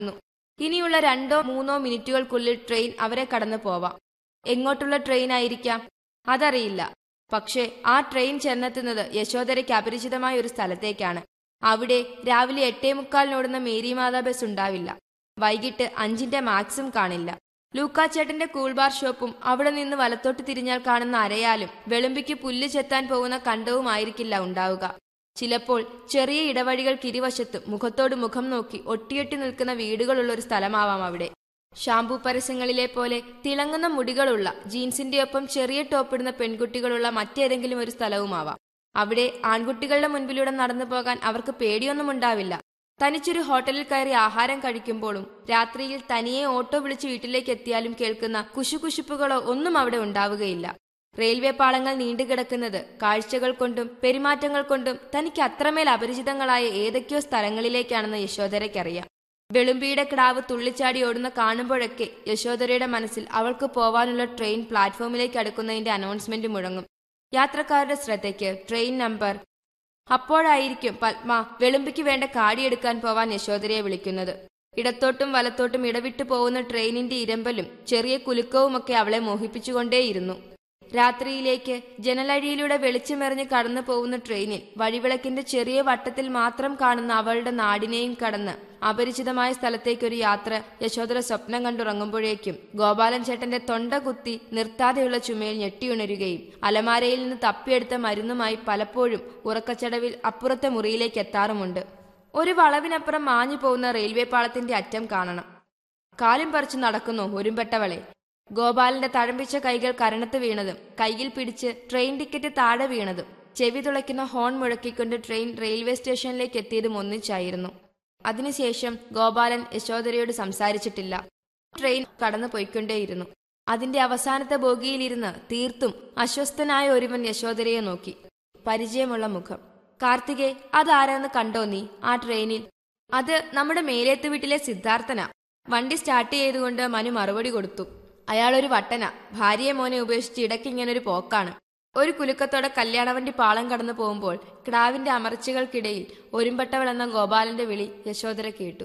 ഇനിയുള്ള രണ്ടോ മൂന്നോ മിനിറ്റുകൾക്കുള്ളിൽ ട്രെയിൻ അവരെ കടന്നു പോവാം എങ്ങോട്ടുള്ള ട്രെയിൻ ആയിരിക്കാം അതറിയില്ല പക്ഷേ ആ ട്രെയിൻ ചെന്നെത്തുന്നത് യശോധരയ്ക്ക് അപരിചിതമായ ഒരു സ്ഥലത്തേക്കാണ് അവിടെ രാവിലെ എട്ടേ മുക്കാലിനോടുന്ന മേരിമാതാ ബസ് ഉണ്ടാവില്ല വൈകിട്ട് അഞ്ചിന്റെ മാക്സും കാണില്ല ലൂക്കാച്ചേട്ടന്റെ കൂൾബാർ ഷോപ്പും അവിടെ നിന്ന് വലത്തോട്ട് തിരിഞ്ഞാൽ കാണുന്ന അരയാലും വെളുമ്പിക്ക് പുല്ല് ചെത്താൻ പോകുന്ന കണ്ടവുമായിരിക്കില്ല ഉണ്ടാവുക ചിലപ്പോൾ ചെറിയ ഇടവഴികൾക്കിരുവശത്തും മുഖത്തോട് മുഖം നോക്കി ഒട്ടിയൊട്ടി നിൽക്കുന്ന വീടുകളുള്ള ഒരു സ്ഥലമാവാം അവിടെ ഷാംപൂ പരസ്യങ്ങളിലെ പോലെ തിളങ്ങുന്ന മുടികളുള്ള ജീൻസിന്റെ ഒപ്പം ചെറിയ ടോപ്പിടുന്ന പെൺകുട്ടികളുള്ള മറ്റേതെങ്കിലും ഒരു സ്ഥലവുമാവാം അവിടെ ആൺകുട്ടികളുടെ മുൻപിലൂടെ നടന്നു പോകാൻ അവർക്ക് പേടിയൊന്നും ഉണ്ടാവില്ല തനിച്ചൊരു ഹോട്ടലിൽ കയറി ആഹാരം കഴിക്കുമ്പോഴും രാത്രിയിൽ തനിയെ ഓട്ടോ വിളിച്ച് വീട്ടിലേക്ക് എത്തിയാലും കേൾക്കുന്ന കുശുകുശുപ്പുകളോ ഒന്നും അവിടെ ഉണ്ടാവുകയില്ല റെയിൽവേ പാളങ്ങൾ നീണ്ടുകിടക്കുന്നത് കാഴ്ചകൾ കൊണ്ടും പെരുമാറ്റങ്ങൾ കൊണ്ടും തനിക്ക് അത്രമേൽ അപരിചിതങ്ങളായ ഏതൊക്കെയോ സ്ഥലങ്ങളിലേക്കാണെന്ന് യശോധരയ്ക്കറിയാം വെളുമ്പിയുടെ കിടാവ് തുള്ളിച്ചാടി ഓടുന്ന കാണുമ്പോഴൊക്കെ യശോധരയുടെ മനസ്സിൽ അവൾക്ക് പോവാനുള്ള ട്രെയിൻ പ്ലാറ്റ്ഫോമിലേക്ക് അടുക്കുന്നതിന്റെ അനൗൺസ്മെന്റ് മുഴങ്ങും യാത്രക്കാരുടെ ശ്രദ്ധയ്ക്ക് ട്രെയിൻ നമ്പർ അപ്പോഴായിരിക്കും പത്മ വെളുമ്പിക്ക് വേണ്ട കാടിയെടുക്കാൻ പോവാൻ യശോധരയെ വിളിക്കുന്നത് ഇടത്തോട്ടും വലത്തോട്ടും ഇടവിട്ടു പോകുന്ന ട്രെയിനിന്റെ ഇരമ്പലും ചെറിയ കുലുക്കവുമൊക്കെ അവളെ മോഹിപ്പിച്ചുകൊണ്ടേയിരുന്നു രാത്രിയിലേക്ക് ജനലഴിയിലൂടെ വെളിച്ചമെറിഞ്ഞ് കടന്നു പോകുന്ന ട്രെയിനിൽ വഴിവിളക്കിന്റെ ചെറിയ വട്ടത്തിൽ മാത്രം കാണുന്ന അവളുടെ നാടിനെയും കടന്ന് അപരിചിതമായ സ്ഥലത്തേക്കൊരു യാത്ര യശോധര സ്വപ്നം കണ്ടുറങ്ങുമ്പോഴേക്കും ഗോപാലൻ ചേട്ടന്റെ തൊണ്ട കുത്തി നിർത്താതെയുള്ള ചുമയിൽ ഞെട്ടിയുണരുകയും അലമാരയിൽ നിന്ന് തപ്പിയെടുത്ത മരുന്നുമായി പലപ്പോഴും ഉറക്കച്ചടവിൽ അപ്പുറത്തെ മുറിയിലേക്ക് എത്താറുമുണ്ട് ഒരു വളവിനപ്പുറം മാഞ്ഞു പോകുന്ന റെയിൽവേ പാളത്തിന്റെ അറ്റം കാണണം കാലും പറിച്ചു നടക്കുന്നു ഒരുമ്പെട്ടവളെ ഗോപാലന്റെ തഴമ്പിച്ച കൈകൾ കരണത്ത് വീണതും കയ്യിൽ പിടിച്ച് ട്രെയിൻ ടിക്കറ്റ് താഴെ വീണതും ചെവി തുളയ്ക്കുന്ന ഹോൺ മുഴക്കിക്കൊണ്ട് ട്രെയിൻ റെയിൽവേ സ്റ്റേഷനിലേക്ക് എത്തിയതും ഒന്നിച്ചായിരുന്നു അതിനുശേഷം ഗോപാലൻ യശോധരയോട് സംസാരിച്ചിട്ടില്ല ട്രെയിൻ കടന്നു പോയിക്കൊണ്ടേയിരുന്നു അതിന്റെ അവസാനത്തെ ബോഗിയിലിരുന്ന് തീർത്തും അസ്വസ്ഥനായ ഒരുവൻ യശോധരയെ നോക്കി പരിചയമുള്ള മുഖം കാർത്തികെ അതാരാന്ന് കണ്ടോ നീ ആ ട്രെയിനിൽ അത് നമ്മുടെ മേലേത്ത് വീട്ടിലെ സിദ്ധാർത്ഥന വണ്ടി സ്റ്റാർട്ട് ചെയ്തുകൊണ്ട് മനു മറുപടി കൊടുത്തു അയാളൊരു വട്ടന ഭാര്യയെ മോനെ ഉപേക്ഷിച്ച് ഇടയ്ക്ക് ഇങ്ങനൊരു പോക്കാണ് ഒരു കുലുക്കത്തോടെ കല്യാണവണ്ടി പാളം കടന്നു പോകുമ്പോൾ കിടാവിന്റെ അമർച്ചകൾക്കിടയിൽ ഒരുമ്പെട്ടവൾ എന്ന ഗോപാലന്റെ വിളി യശോധര കേട്ടു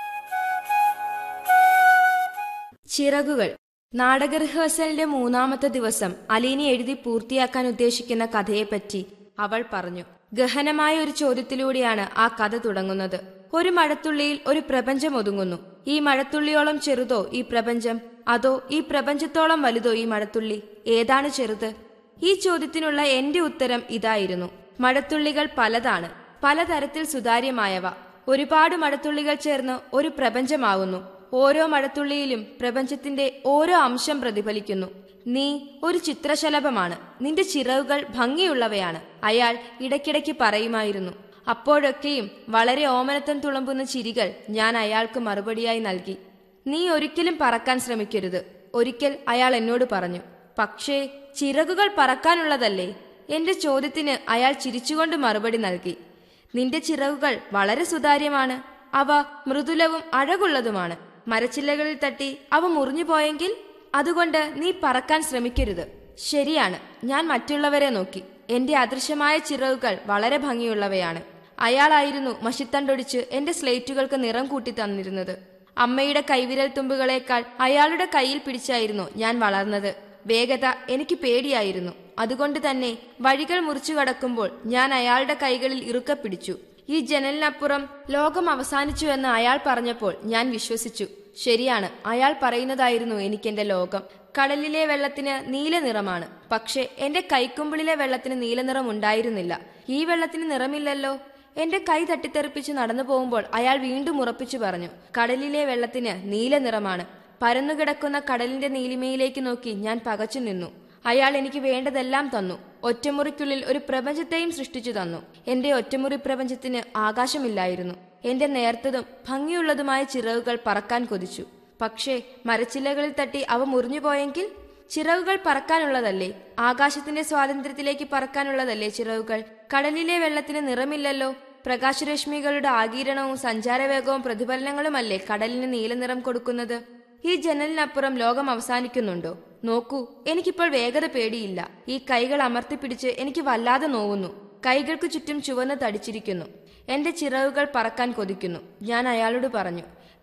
ചിറകുകൾ നാടക റിഹേഴ്സലിന്റെ മൂന്നാമത്തെ ദിവസം അലീനി എഴുതി പൂർത്തിയാക്കാൻ ഉദ്ദേശിക്കുന്ന കഥയെപ്പറ്റി അവൾ പറഞ്ഞു ഗഹനമായ ഒരു ചോദ്യത്തിലൂടെയാണ് ആ കഥ തുടങ്ങുന്നത് ഒരു മഴത്തുള്ളിയിൽ ഒരു പ്രപഞ്ചം ഒതുങ്ങുന്നു ഈ മഴത്തുള്ളിയോളം ചെറുതോ ഈ പ്രപഞ്ചം അതോ ഈ പ്രപഞ്ചത്തോളം വലുതോ ഈ മഴത്തുള്ളി ഏതാണ് ചെറുത് ഈ ചോദ്യത്തിനുള്ള എന്റെ ഉത്തരം ഇതായിരുന്നു മഴത്തുള്ളികൾ പലതാണ് പലതരത്തിൽ സുതാര്യമായവ ഒരുപാട് മഴത്തുള്ളികൾ ചേർന്ന് ഒരു പ്രപഞ്ചമാവുന്നു ഓരോ മഴത്തുള്ളിയിലും പ്രപഞ്ചത്തിന്റെ ഓരോ അംശം പ്രതിഫലിക്കുന്നു നീ ഒരു ചിത്രശലഭമാണ് നിന്റെ ചിറകുകൾ ഭംഗിയുള്ളവയാണ് അയാൾ ഇടയ്ക്കിടയ്ക്ക് പറയുമായിരുന്നു അപ്പോഴൊക്കെയും വളരെ ഓമനത്തം തുളമ്പുന്ന ചിരികൾ ഞാൻ അയാൾക്ക് മറുപടിയായി നൽകി നീ ഒരിക്കലും പറക്കാൻ ശ്രമിക്കരുത് ഒരിക്കൽ അയാൾ എന്നോട് പറഞ്ഞു പക്ഷേ ചിറകുകൾ പറക്കാനുള്ളതല്ലേ എന്റെ ചോദ്യത്തിന് അയാൾ ചിരിച്ചുകൊണ്ട് മറുപടി നൽകി നിന്റെ ചിറകുകൾ വളരെ സുതാര്യമാണ് അവ മൃദുലവും അഴകുള്ളതുമാണ് മരച്ചില്ലകളിൽ തട്ടി അവ മുറിഞ്ഞു പോയെങ്കിൽ അതുകൊണ്ട് നീ പറക്കാൻ ശ്രമിക്കരുത് ശരിയാണ് ഞാൻ മറ്റുള്ളവരെ നോക്കി എന്റെ അദൃശ്യമായ ചിറകുകൾ വളരെ ഭംഗിയുള്ളവയാണ് അയാളായിരുന്നു മഷിത്തണ്ടൊടിച്ച് എന്റെ സ്ലേറ്റുകൾക്ക് നിറം കൂട്ടി തന്നിരുന്നത് അമ്മയുടെ കൈവിരൽ തുമ്പുകളേക്കാൾ അയാളുടെ കയ്യിൽ പിടിച്ചായിരുന്നു ഞാൻ വളർന്നത് വേഗത എനിക്ക് പേടിയായിരുന്നു അതുകൊണ്ട് തന്നെ വഴികൾ മുറിച്ചു കടക്കുമ്പോൾ ഞാൻ അയാളുടെ കൈകളിൽ ഇറുക്ക പിടിച്ചു ഈ ജനലിനപ്പുറം ലോകം അവസാനിച്ചു എന്ന് അയാൾ പറഞ്ഞപ്പോൾ ഞാൻ വിശ്വസിച്ചു ശരിയാണ് അയാൾ പറയുന്നതായിരുന്നു എനിക്കെന്റെ ലോകം കടലിലെ വെള്ളത്തിന് നീല നിറമാണ് പക്ഷെ എന്റെ കൈക്കുമ്പിളിലെ വെള്ളത്തിന് നീലനിറം ഉണ്ടായിരുന്നില്ല ഈ വെള്ളത്തിന് നിറമില്ലല്ലോ എന്റെ കൈ തട്ടിത്തെറിപ്പിച്ച് നടന്നു പോകുമ്പോൾ അയാൾ വീണ്ടും ഉറപ്പിച്ചു പറഞ്ഞു കടലിലെ വെള്ളത്തിന് നീല നിറമാണ് പരന്നുകിടക്കുന്ന കടലിന്റെ നീലിമയിലേക്ക് നോക്കി ഞാൻ പകച്ചു നിന്നു അയാൾ എനിക്ക് വേണ്ടതെല്ലാം തന്നു ഒറ്റമുറിക്കുള്ളിൽ ഒരു പ്രപഞ്ചത്തെയും സൃഷ്ടിച്ചു തന്നു എന്റെ ഒറ്റമുറി പ്രപഞ്ചത്തിന് ആകാശമില്ലായിരുന്നു എന്റെ നേർത്തതും ഭംഗിയുള്ളതുമായ ചിറകുകൾ പറക്കാൻ കൊതിച്ചു പക്ഷേ മരച്ചില്ലകളിൽ തട്ടി അവ മുറിഞ്ഞു പോയെങ്കിൽ ചിറകുകൾ പറക്കാനുള്ളതല്ലേ ആകാശത്തിന്റെ സ്വാതന്ത്ര്യത്തിലേക്ക് പറക്കാനുള്ളതല്ലേ ചിറകുകൾ കടലിലെ വെള്ളത്തിന് നിറമില്ലല്ലോ പ്രകാശരശ്മികളുടെ ആഗീരണവും സഞ്ചാരവേഗവും പ്രതിഫലനങ്ങളുമല്ലേ കടലിന് നീലനിറം കൊടുക്കുന്നത് ഈ ജനലിനപ്പുറം ലോകം അവസാനിക്കുന്നുണ്ടോ നോക്കൂ എനിക്കിപ്പോൾ വേഗത പേടിയില്ല ഈ കൈകൾ അമർത്തിപ്പിടിച്ച് എനിക്ക് വല്ലാതെ നോവുന്നു കൈകൾക്ക് ചുറ്റും ചുവന്ന് തടിച്ചിരിക്കുന്നു എന്റെ ചിറകുകൾ പറക്കാൻ കൊതിക്കുന്നു ഞാൻ അയാളോട് പറഞ്ഞു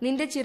നിന്റെ